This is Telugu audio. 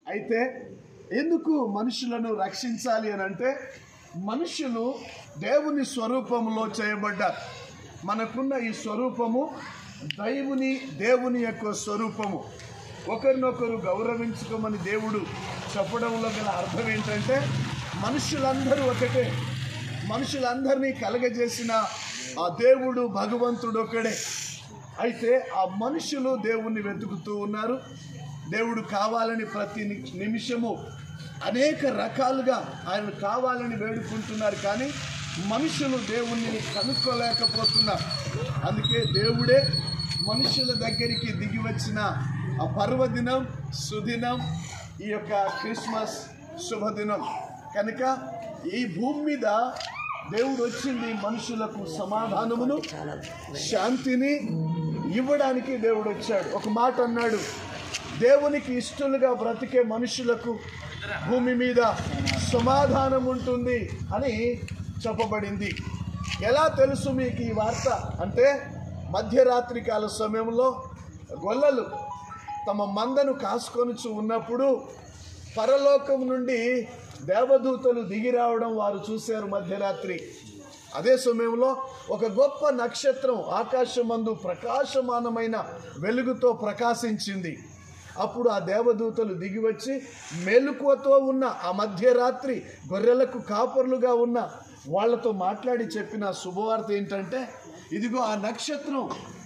అయితే ఎందుకు మనుషులను రక్షించాలి అని అంటే మనుషులు దేవుని స్వరూపంలో చేయబడ్డారు మనకున్న ఈ స్వరూపము దైవుని దేవుని యొక్క స్వరూపము ఒకరినొకరు గౌరవించుకోమని దేవుడు చెప్పడంలో గల అర్థం ఏంటంటే మనుషులందరూ ఒకటే మనుషులందరినీ కలగజేసిన ఆ దేవుడు భగవంతుడు ఒకడే అయితే ఆ మనుషులు దేవుణ్ణి వెతుకుతూ ఉన్నారు దేవుడు కావాలని ప్రతి ని- నిమిషము అనేక రకాలుగా ఆయన కావాలని వేడుకుంటున్నారు కానీ మనుషులు దేవుణ్ణి కనుక్కోలేకపోతున్నారు అందుకే దేవుడే మనుషుల దగ్గరికి దిగి వచ్చిన ఆ పర్వదినం సుదినం ఈ యొక్క క్రిస్మస్ శుభదినం కనుక ఈ భూమి మీద దేవుడు వచ్చింది మనుషులకు సమాధానమును శాంతిని ఇవ్వడానికి దేవుడు వచ్చాడు ఒక మాట అన్నాడు దేవునికి ఇష్టలుగా బ్రతికే మనుషులకు భూమి మీద సమాధానం ఉంటుంది అని చెప్పబడింది ఎలా తెలుసు మీకు ఈ వార్త అంటే మధ్యరాత్రి కాల సమయంలో గొల్లలు తమ మందను కాసుకొనుచు ఉన్నప్పుడు పరలోకం నుండి దేవదూతలు దిగి రావడం వారు చూశారు మధ్యరాత్రి అదే సమయంలో ఒక గొప్ప నక్షత్రం ఆకాశమందు ప్రకాశమానమైన వెలుగుతో ప్రకాశించింది అప్పుడు ఆ దేవదూతలు దిగి వచ్చి మెలకువతో ఉన్న ఆ మధ్యరాత్రి గొర్రెలకు కాపర్లుగా ఉన్న వాళ్ళతో మాట్లాడి చెప్పిన శుభవార్త ఏంటంటే ఇదిగో ఆ నక్షత్రం